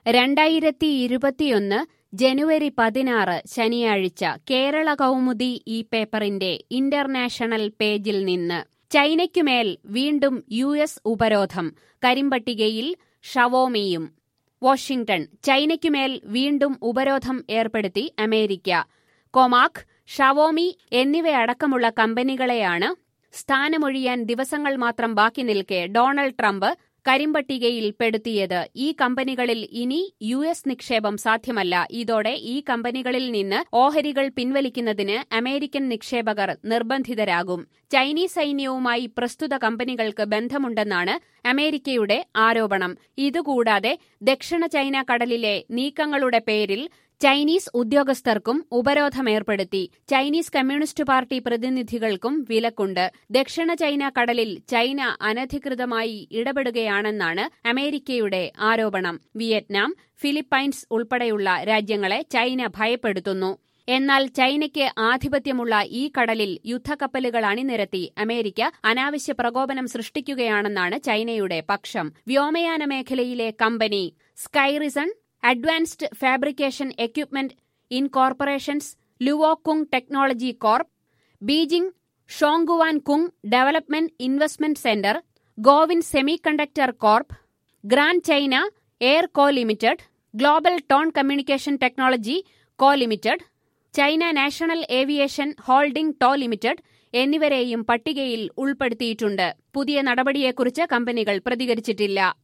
രണ്ടായിരത്തി ഇരുപത്തിയൊന്ന് ജനുവരി പതിനാറ് ശനിയാഴ്ച കേരള കൗമുദി ഈ പേപ്പറിന്റെ ഇന്റർനാഷണൽ പേജിൽ നിന്ന് ചൈനയ്ക്കുമേൽ വീണ്ടും യു എസ് ഉപരോധം കരിമ്പട്ടികയിൽ ഷവോമിയും വാഷിംഗ്ടൺ ചൈനയ്ക്കുമേൽ വീണ്ടും ഉപരോധം ഏർപ്പെടുത്തി അമേരിക്ക കൊമാക് ഷവോമി എന്നിവയടക്കമുള്ള കമ്പനികളെയാണ് സ്ഥാനമൊഴിയാൻ ദിവസങ്ങൾ മാത്രം ബാക്കി നിൽക്കെ ഡൊണാൾഡ് ട്രംപ് കരിമ്പട്ടികയിൽ പെടുത്തിയത് ഈ കമ്പനികളിൽ ഇനി യു എസ് നിക്ഷേപം സാധ്യമല്ല ഇതോടെ ഈ കമ്പനികളിൽ നിന്ന് ഓഹരികൾ പിൻവലിക്കുന്നതിന് അമേരിക്കൻ നിക്ഷേപകർ നിർബന്ധിതരാകും ചൈനീസ് സൈന്യവുമായി പ്രസ്തുത കമ്പനികൾക്ക് ബന്ധമുണ്ടെന്നാണ് അമേരിക്കയുടെ ആരോപണം ഇതുകൂടാതെ ദക്ഷിണ ചൈന കടലിലെ നീക്കങ്ങളുടെ പേരിൽ ചൈനീസ് ഉദ്യോഗസ്ഥർക്കും ഉപരോധമേർപ്പെടുത്തി ചൈനീസ് കമ്മ്യൂണിസ്റ്റ് പാർട്ടി പ്രതിനിധികൾക്കും വിലക്കുണ്ട് ദക്ഷിണ ചൈന കടലിൽ ചൈന അനധികൃതമായി ഇടപെടുകയാണെന്നാണ് അമേരിക്കയുടെ ആരോപണം വിയറ്റ്നാം ഫിലിപ്പൈൻസ് ഉൾപ്പെടെയുള്ള രാജ്യങ്ങളെ ചൈന ഭയപ്പെടുത്തുന്നു എന്നാൽ ചൈനയ്ക്ക് ആധിപത്യമുള്ള ഈ കടലിൽ യുദ്ധക്കപ്പലുകൾ അണിനിരത്തി അമേരിക്ക അനാവശ്യ പ്രകോപനം സൃഷ്ടിക്കുകയാണെന്നാണ് ചൈനയുടെ പക്ഷം വ്യോമയാന മേഖലയിലെ company Skyrizon advanced fabrication equipment in corporations Luokung technology corp Beijing Zhongguancun development investment centre Gowin semiconductor corp grand China air co limited global tone communication technology co limited China national aviation holding co limited എന്നിവരെയും പട്ടികയിൽ ഉൾപ്പെടുത്തിയിട്ടുണ്ട് പുതിയ നടപടിയെക്കുറിച്ച് കമ്പനികൾ പ്രതികരിച്ചിട്ടില്ല